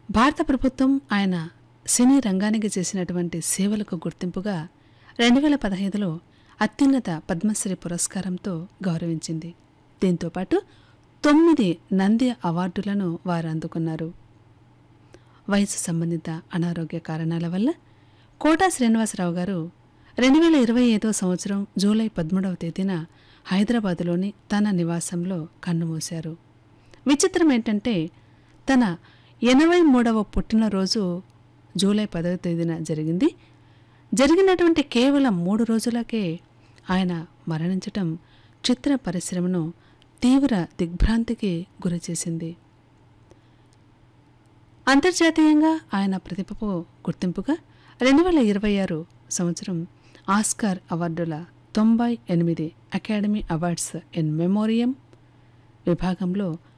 భారత ప్రభుత్వం ఆయన సినీ రంగానికి చేసినటువంటి సేవలకు గుర్తింపుగా రెండు వేల పదహైదులో అత్యున్నత పద్మశ్రీ పురస్కారంతో గౌరవించింది దీంతోపాటు తొమ్మిది నంది అవార్డులను వారు అందుకున్నారు వయసు సంబంధిత అనారోగ్య కారణాల వల్ల కోటా శ్రీనివాసరావు గారు రెండు వేల ఇరవై ఐదో సంవత్సరం జూలై పదమూడవ తేదీన హైదరాబాదులోని తన నివాసంలో కన్నుమూశారు విచిత్రం ఏంటంటే తన ఎనభై మూడవ పుట్టినరోజు జూలై పదవ తేదీన జరిగింది జరిగినటువంటి కేవలం మూడు రోజులకే ఆయన మరణించటం చిత్ర పరిశ్రమను తీవ్ర దిగ్భ్రాంతికి గురిచేసింది అంతర్జాతీయంగా ఆయన ప్రతిభకు గుర్తింపుగా రెండు వేల ఇరవై ఆరు సంవత్సరం ఆస్కార్ అవార్డుల తొంభై ఎనిమిది అకాడమీ అవార్డ్స్ ఇన్ మెమోరియం విభాగంలో